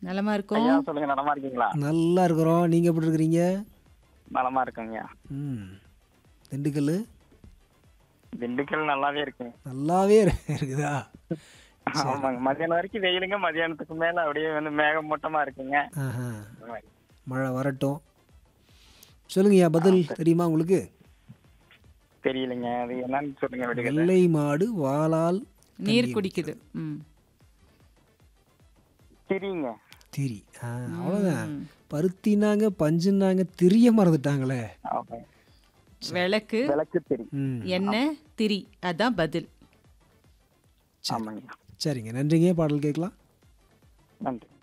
நலமா ஐயா இருக்கும் சொல்லுங்க நலமா இருக்கீங்களா நல்லா இருக்கிறோம் நீங்கள் எப்படி இருக்கிறீங்க நலமா இருக்கேங்க ம் திண்டுக்கல் திண்டுக்கல் நல்லாவே இருக்குங்க நல்லாவே இரு- இருக்குதா ஆமாங்க மதியானம் வரைக்கும் வெயிலுங்க மதியானத்துக்கு மேல அப்படியே வந்து மேகமூட்டமா இருக்குங்க ஆஹா மழை வரட்டும் சொல்லுங்கய்யா பதில் தெரியுமா உங்களுக்கு தெரியலைங்க அது என்னன்னு சொல்லுங்க விடுங்க வெள்ளை மாடு வாளால் நீர் குடிக்குது ம் திரிங்க திரி ஆ அவ்வளோதான் பருத்தினாங்க பஞ்சுனாங்க திரிய மறந்துட்டாங்களே ஆமாங்க விளக்கு விளக்கு திரி ம் எண்ணெய் திரி அதான் பதில் ஆமாங்க சரிங்க நன்றிங்க பாடல் கேட்கலாம் நன்றி